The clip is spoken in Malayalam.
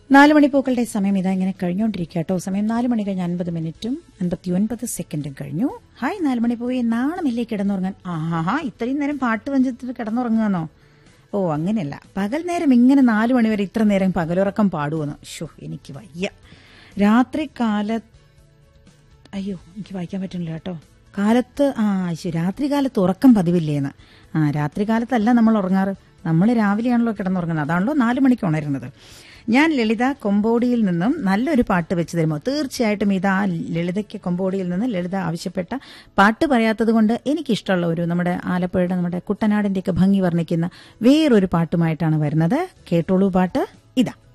നാല് മണിപ്പൂക്കളുടെ സമയം ഇതാ ഇങ്ങനെ കഴിഞ്ഞുകൊണ്ടിരിക്കുക കേട്ടോ സമയം നാല് മണി കഴിഞ്ഞ് അൻപത് മിനിറ്റും അൻപത്തി ഒൻപത് സെക്കൻഡും കഴിഞ്ഞു ഹായ് നാല് മണി പോയി നാണമില്ലേ കിടന്നുറങ്ങാൻ ആഹാ ഇത്രയും നേരം പാട്ട് വഞ്ചിട്ട് കിടന്നുറങ്ങുകയെന്നോ ഓ അങ്ങനെയല്ല പകൽ നേരം ഇങ്ങനെ നാല് മണി വരെ ഇത്ര നേരം പകലുറക്കം പാടുമെന്ന് ഷോ എനിക്ക് വയ്യ രാത്രി കാല അയ്യോ എനിക്ക് വായിക്കാൻ പറ്റുന്നില്ല കേട്ടോ കാലത്ത് ആ ശരി രാത്രി കാലത്ത് ഉറക്കം പതിവില്ലേന്ന് ആ രാത്രി കാലത്തല്ല നമ്മൾ ഉറങ്ങാറ് നമ്മൾ രാവിലെയാണല്ലോ കിടന്നുറങ്ങുന്നത് അതാണല്ലോ നാല് മണിക്ക് ഉണരുന്നത് ഞാൻ ലളിത കൊമ്പോടിയിൽ നിന്നും നല്ലൊരു പാട്ട് വെച്ച് തരുമോ തീർച്ചയായിട്ടും ഇത് ആ ലളിതയ്ക്ക് കൊമ്പോടിയിൽ നിന്ന് ലളിത ആവശ്യപ്പെട്ട പാട്ട് പറയാത്തത് കൊണ്ട് എനിക്കിഷ്ടമുള്ള ഒരു നമ്മുടെ ആലപ്പുഴയുടെ നമ്മുടെ കുട്ടനാടിന്റെയൊക്കെ ഭംഗി വർണ്ണിക്കുന്ന വേറൊരു പാട്ടുമായിട്ടാണ് വരുന്നത് കേട്ടോളൂ പാട്ട് ഇതാ